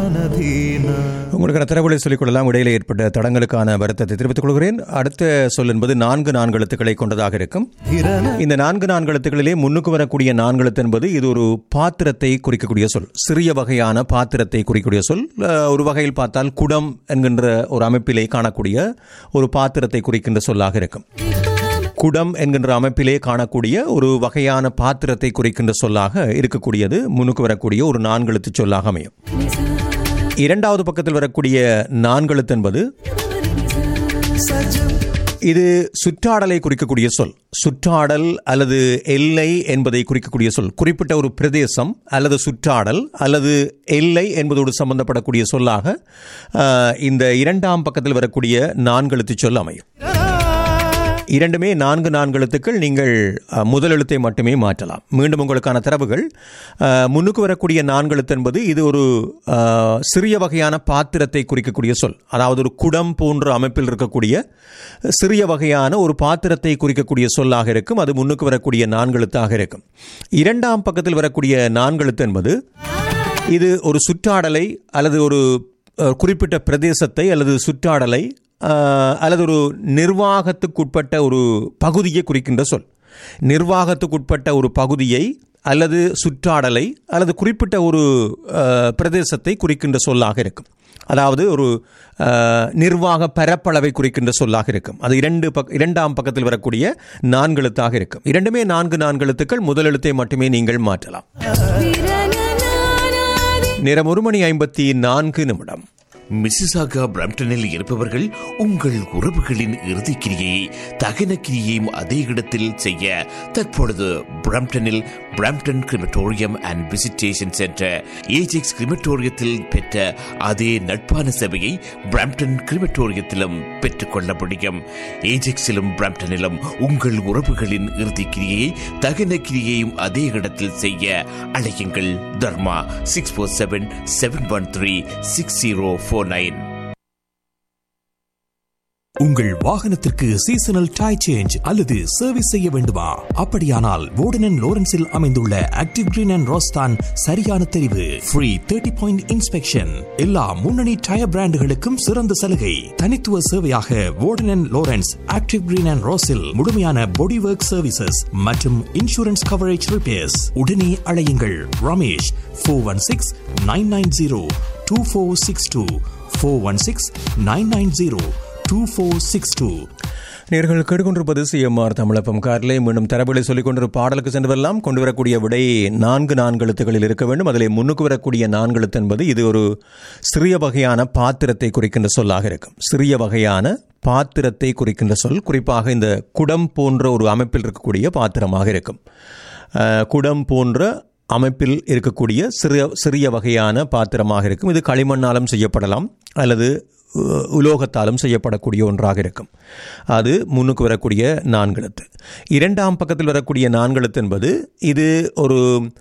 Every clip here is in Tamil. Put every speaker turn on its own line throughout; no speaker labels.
உங்களுக்கான தரவுகளை சொல்லிக் கொள்ளலாம் இடையில ஏற்பட்ட தடங்களுக்கான வருத்தத்தை தெரிவித்துக் கொள்கிறேன் அடுத்த சொல் என்பது நான்கு நான்கு எழுத்துக்களை கொண்டதாக இருக்கும் இந்த நான்கு நான்கு எழுத்துக்களிலே முன்னுக்கு வரக்கூடிய நான்கு எழுத்து என்பது இது ஒரு பாத்திரத்தை குறிக்கக்கூடிய சொல் சிறிய வகையான பாத்திரத்தை குறிக்கக்கூடிய சொல் அஹ், ஒரு வகையில் பார்த்தால் குடம் என்கின்ற ஒரு அமைப்பிலே காணக்கூடிய ஒரு பாத்திரத்தை குறிக்கின்ற சொல்லாக இருக்கும் குடம் என்கின்ற அமைப்பிலே காணக்கூடிய ஒரு வகையான பாத்திரத்தை குறிக்கின்ற சொல்லாக இருக்கக்கூடியது முன்னுக்கு வரக்கூடிய ஒரு நான்கெழுத்து சொல்லாக அமையும் இரண்டாவது பக்கத்தில் வரக்கூடிய நான்கெழுத்து என்பது இது சுற்றாடலை குறிக்கக்கூடிய சொல் சுற்றாடல் அல்லது எல்லை என்பதை குறிக்கக்கூடிய சொல் குறிப்பிட்ட ஒரு பிரதேசம் அல்லது சுற்றாடல் அல்லது எல்லை என்பதோடு சம்பந்தப்படக்கூடிய சொல்லாக ஆஹ், இந்த இரண்டாம் பக்கத்தில் வரக்கூடிய நான்கெழுத்து சொல் அமையும் இரண்டுமே நான்கு நான்கு எழுத்துக்கள் நீங்கள் அஹ், முதல் எழுத்தை மட்டுமே மாற்றலாம் மீண்டும் உங்களுக்கான தரவுகள் அஹ், முன்னுக்கு வரக்கூடிய நான்கு எழுத்து என்பது இது ஒரு அஹ், சிறிய வகையான பாத்திரத்தை குறிக்கக்கூடிய சொல் அதாவது ஒரு குடம் போன்ற அமைப்பில் இருக்கக்கூடிய சிறிய வகையான ஒரு பாத்திரத்தை குறிக்கக்கூடிய சொல்லாக இருக்கும் அது முன்னுக்கு வரக்கூடிய நான்கு எழுத்தாக இருக்கும் இரண்டாம் பக்கத்தில் வரக்கூடிய நான்கு எழுத்து என்பது இது ஒரு சுற்றாடலை அல்லது ஒரு அஹ், குறிப்பிட்ட பிரதேசத்தை அல்லது சுற்றாடலை அஹ், அல்லது ஒரு நிர்வாகத்துக்குட்பட்ட ஒரு பகுதியை குறிக்கின்ற சொல் நிர்வாகத்துக்குட்பட்ட ஒரு பகுதியை அல்லது சுற்றாடலை அல்லது குறிப்பிட்ட ஒரு அஹ், பிரதேசத்தை குறிக்கின்ற சொல்லாக இருக்கும் அதாவது ஒரு அஹ், நிர்வாக பரப்பளவை குறிக்கின்ற சொல்லாக இருக்கும் அது இரண்டு பக் இரண்டாம் பக்கத்தில் வரக்கூடிய நான்கு எழுத்தாக இருக்கும் இரண்டுமே நான்கு நான்கு எழுத்துக்கள் முதல் எழுத்தை மட்டுமே நீங்கள் மாற்றலாம் நேரம் ஒரு மணி ஐம்பத்தி நான்கு நிமிடம்
மிசிசாகா பிரம்டனில் இருப்பவர்கள் உங்கள் உறவுகளின் இறுதிக்கிரியை தகன கிரியையும் அதே இடத்தில் செய்ய தற்பொழுது பிரம்டனில் Brampton crematorium and visitation centre Ajax கிரிமட்டோரியத்தில் பெற்ற அதே நட்பான சேவையை பிரம்டன் கிரிமட்டோரியத்திலும் பெற்றுக்கொள்ள முடியும் ஏஜெக்ஸிலும் பிரம்டனிலும் உங்கள் உறவுகளின் இறுதிக்கிரியை தகன கிரியையும் அதே இடத்தில் செய்ய அழையுங்கள் Dharma six four seven seven one three six zero four nine
உங்கள் வாகனத்திற்கு சீசனல் டை சேஞ்ச் அல்லது சர்வீஸ் செய்ய வேண்டுமா அப்படியானால் வோர்டன் லோரன்ஸில் அமைந்துள்ள ஆக்டிவ் கிரீன் அண்ட் ரோஸ்தான் சரியான தெரிவு ஃப்ரீ தேர்ட்டி பாயிண்ட் இன்ஸ்பெக்ஷன் எல்லா முன்னணி டயர் பிராண்டுகளுக்கும் சிறந்த சலுகை தனித்துவ சேவையாக Warden Lawrence active green and ரோஸில் முழுமையான பாடி ஒர்க் சர்வீசஸ் மற்றும் இன்சூரன்ஸ் கவரேஜ் ரிப்பேர்ஸ் உடனே அழையுங்கள் Ramesh four one six nine nine zero two four six two four one six nine nine zero two four six two
நேர்கள் கேட்டுக்கொண்டிருப்பது சிஎம்ஆர் தமிழப்பம் காரிலே மீண்டும் தரவுகளை சொல்லிக் கொண்டு பாடலுக்கு சென்று வரலாம் கொண்டு வரக்கூடிய விடை நான்கு நான்கு எழுத்துக்களில் இருக்க வேண்டும் அதிலே முன்னுக்கு வரக்கூடிய நான்கு எழுத்து என்பது இது ஒரு சிறிய வகையான பாத்திரத்தை குறிக்கின்ற சொல்லாக இருக்கும் சிறிய வகையான பாத்திரத்தை குறிக்கின்ற சொல் குறிப்பாக இந்த குடம் போன்ற ஒரு அமைப்பில் இருக்கக்கூடிய பாத்திரமாக இருக்கும் அஹ், குடம் போன்ற அமைப்பில் இருக்கக்கூடிய சிறிய சிறிய வகையான பாத்திரமாக இருக்கும் இது களிமண்ணாலும் செய்யப்படலாம் அல்லது உ- உலோகத்தாலும் செய்யப்படக்கூடிய ஒன்றாக இருக்கும் அது முன்னுக்கு வரக்கூடிய நான்கெழுத்து இரண்டாம் பக்கத்தில் வரக்கூடிய நான்கெழுத்து என்பது இது ஒரு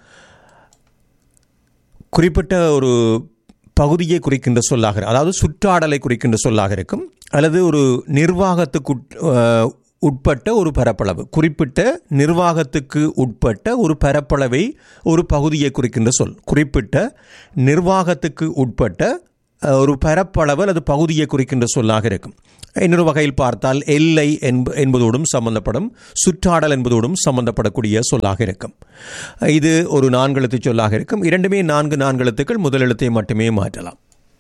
குறிப்பிட்ட ஒரு பகுதியை குறிக்கின்ற சொல்லாக இருக்கும். அதாவது சுற்றாடலை குறிக்கின்ற சொல்லாக இருக்கும் அல்லது ஒரு நிர்வாகத்துக்கு உட்- அஹ், உட்பட்ட ஒரு பரப்பளவு குறிப்பிட்ட நிர்வாகத்துக்கு உட்பட்ட ஒரு பரப்பளவை ஒரு பகுதியை குறிக்கின்ற சொல் குறிப்பிட்ட நிர்வாகத்துக்கு உட்பட்ட அஹ், ஒரு பரப்பளவு அல்லது பகுதியை குறிக்கின்ற சொல்லாக இருக்கும் இன்னொரு வகையில் பார்த்தால் எல்லை என்ப என்பதோடும் சம்பந்தப்படும் சுற்றாடல் என்பதோடும் சம்பந்தப்படக்கூடிய சொல்லாக இருக்கும் இது ஒரு நான்கெழுத்து சொல்லாக இருக்கும் இரண்டுமே நான்கு நான்கெழுத்துக்கள் முதல் எழுத்தை மட்டுமே மாற்றலாம்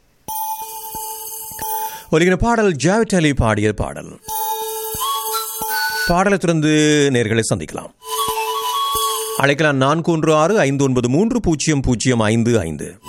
ஒலிகிற பாடல் ஜாவிட் அலி பாடிய பாடல் பாடலை தொடர்ந்து நேர்களை சந்திக்கலாம் அழைக்கலாம் நான்கு ஒன்று ஆறு ஐந்து ஒன்பது மூன்று பூஜ்ஜியம் பூஜ்ஜியம் ஐந்து ஐந்து